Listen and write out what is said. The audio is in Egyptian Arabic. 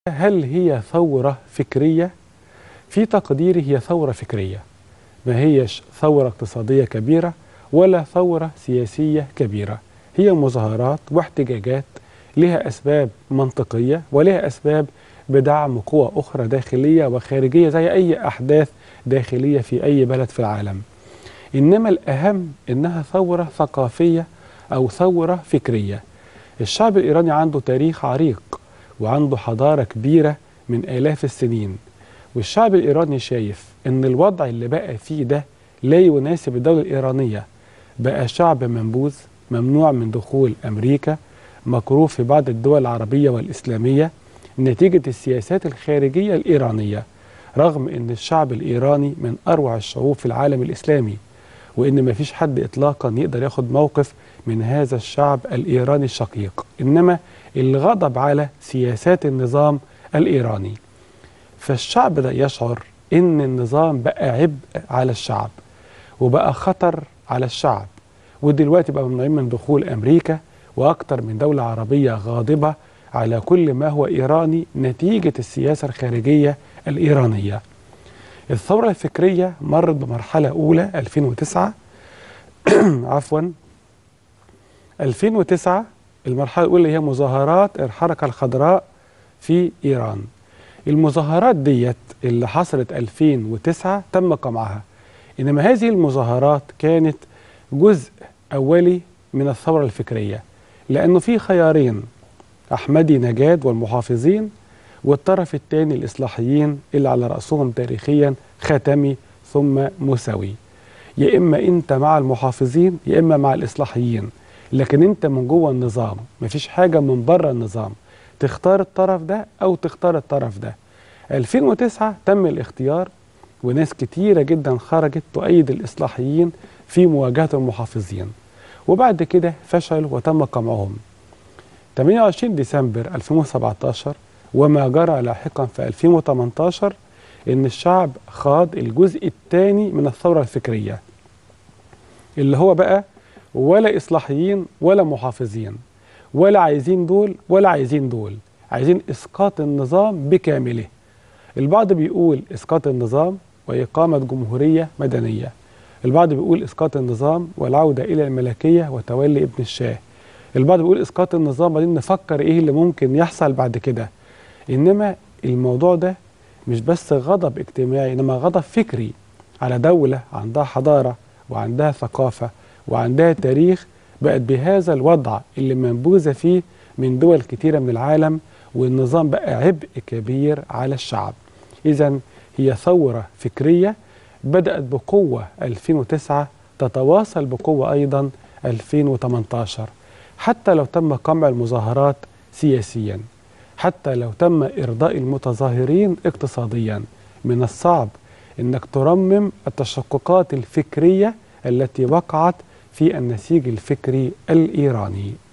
هل هي ثورة فكرية؟ في تقديري هي ثورة فكرية ما هيش ثورة اقتصادية كبيرة ولا ثورة سياسية كبيرة هي مظاهرات واحتجاجات لها أسباب منطقية ولها أسباب بدعم قوى أخرى داخلية وخارجية زي أي أحداث داخلية في أي بلد في العالم إنما الأهم إنها ثورة ثقافية أو ثورة فكرية الشعب الإيراني عنده تاريخ عريق وعنده حضارة كبيرة من آلاف السنين والشعب الإيراني شايف إن الوضع اللي بقى فيه ده لا يناسب الدولة الإيرانية بقى شعب منبوذ ممنوع من دخول أمريكا مكروه في بعض الدول العربية والإسلامية نتيجة السياسات الخارجية الإيرانية رغم أن الشعب الإيراني من أروع الشعوب في العالم الإسلامي وأن ما فيش حد إطلاقا يقدر ياخد موقف من هذا الشعب الإيراني الشقيق إنما الغضب على سياسات النظام الإيراني فالشعب ده يشعر إن النظام بقى عبء على الشعب وبقى خطر على الشعب ودلوقتي بقى ممنوعين من دخول أمريكا وأكتر من دولة عربية غاضبة على كل ما هو إيراني نتيجة السياسة الخارجية الإيرانية الثورة الفكرية مرت بمرحلة أولى 2009 عفوا 2009 المرحلة الأولى هي مظاهرات الحركة الخضراء في إيران المظاهرات ديت اللي حصلت 2009 تم قمعها إنما هذه المظاهرات كانت جزء أولي من الثورة الفكرية لأنه في خيارين أحمدي نجاد والمحافظين والطرف الثاني الإصلاحيين اللي على رأسهم تاريخيا ختمي ثم موسوي يا إما أنت مع المحافظين يا إما مع الإصلاحيين لكن أنت من جوه النظام مفيش حاجة من بره النظام تختار الطرف ده أو تختار الطرف ده 2009 تم الاختيار وناس كتيرة جدا خرجت تؤيد الإصلاحيين في مواجهة المحافظين وبعد كده فشلوا وتم قمعهم 28 ديسمبر 2017 وما جرى لاحقا في 2018 ان الشعب خاض الجزء الثاني من الثورة الفكرية اللي هو بقى ولا إصلاحيين ولا محافظين ولا عايزين دول ولا عايزين دول عايزين إسقاط النظام بكامله البعض بيقول إسقاط النظام وإقامة جمهورية مدنية البعض بيقول إسقاط النظام والعودة إلى الملكية وتولي ابن الشاه البعض بيقول إسقاط النظام بعدين نفكر إيه اللي ممكن يحصل بعد كده إنما الموضوع ده مش بس غضب اجتماعي إنما غضب فكري على دولة عندها حضارة وعندها ثقافة وعندها تاريخ بقت بهذا الوضع اللي منبوذة فيه من دول كتيرة من العالم والنظام بقى عبء كبير على الشعب إذا هي ثورة فكرية بدأت بقوة 2009 تتواصل بقوة أيضا 2018 حتى لو تم قمع المظاهرات سياسيا حتى لو تم إرضاء المتظاهرين اقتصاديا من الصعب أنك ترمم التشققات الفكرية التي وقعت في النسيج الفكري الإيراني